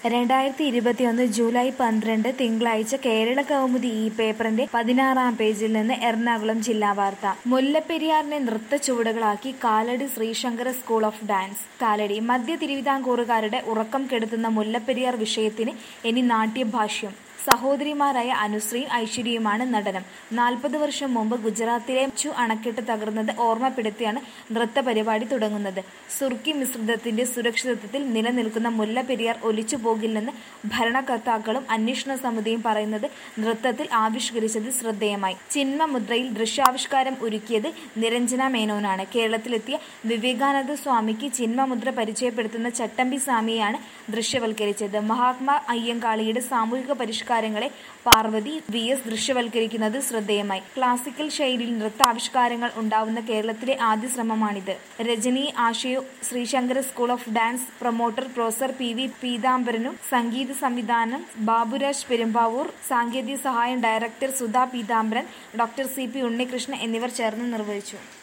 രണ്ടായിരത്തി ഇരുപത്തിയൊന്ന് ജൂലൈ പന്ത്രണ്ട് തിങ്കളാഴ്ച കേരള കൗമുദി ഈ പേപ്പറിന്റെ പതിനാറാം പേജിൽ നിന്ന് എറണാകുളം ജില്ലാ വാർത്ത മുല്ലപ്പെരിയാറിനെ നൃത്ത ചുവടുകളാക്കി Kalady Sreesankara school of dance Kalady മധ്യ തിരുവിതാംകൂറുകാരുടെ ഉറക്കം കെടുത്തുന്ന മുല്ലപ്പെരിയാർ വിഷയത്തിന് ഇനി നാട്യഭാഷ്യം സഹോദരിമാരായ അനുശ്രീയും ഐശ്വര്യയുമാണ് നടനം നാൽപ്പത് വർഷം മുമ്പ് ഗുജറാത്തിലെ ചു അണക്കെട്ട് തകർന്നത് ഓർമ്മപ്പെടുത്തിയാണ് നൃത്ത പരിപാടി തുടങ്ങുന്നത് സുർക്കി മിശ്രിതത്തിന്റെ സുരക്ഷിതത്വത്തിൽ നിലനിൽക്കുന്ന മുല്ലപ്പെരിയാർ ഒലിച്ചു പോകില്ലെന്ന് ഭരണകർത്താക്കളും അന്വേഷണ സമിതിയും പറയുന്നത് നൃത്തത്തിൽ ആവിഷ്കരിച്ചത് ശ്രദ്ധേയമായി ചിന്മ മുദ്രയിൽ ദൃശ്യാവിഷ്കാരം ഒരുക്കിയത് നിരഞ്ജന മേനോനാണ് കേരളത്തിലെത്തിയ വിവേകാനന്ദ സ്വാമിക്ക് ചിന്മമുദ്ര പരിചയപ്പെടുത്തുന്ന ചട്ടമ്പി സ്വാമിയെയാണ് ദൃശ്യവൽക്കരിച്ചത് മഹാത്മാ അയ്യങ്കാളിയുടെ സാമൂഹിക പരിഷ്കാരങ്ങളെ പാർവതി വി എസ് ദൃശ്യവൽക്കരിക്കുന്നത് ശ്രദ്ധേയമായി ക്ലാസിക്കൽ ശൈലിയിൽ നൃത്താവിഷ്കാരങ്ങൾ ഉണ്ടാവുന്ന കേരളത്തിലെ ആദ്യ ശ്രമമാണിത് രജനി ആശയോ Sreesankara school of dance promoter professor P V പീതാംബരനും സംഗീത സംവിധാനം ബാബുരാജ് പെരുമ്പാവൂർ സാങ്കേതിക സഹായം director Sudha Peethambaran doctor C P Unnikrishnan എന്നിവർ ചേർന്ന് നിർവഹിച്ചു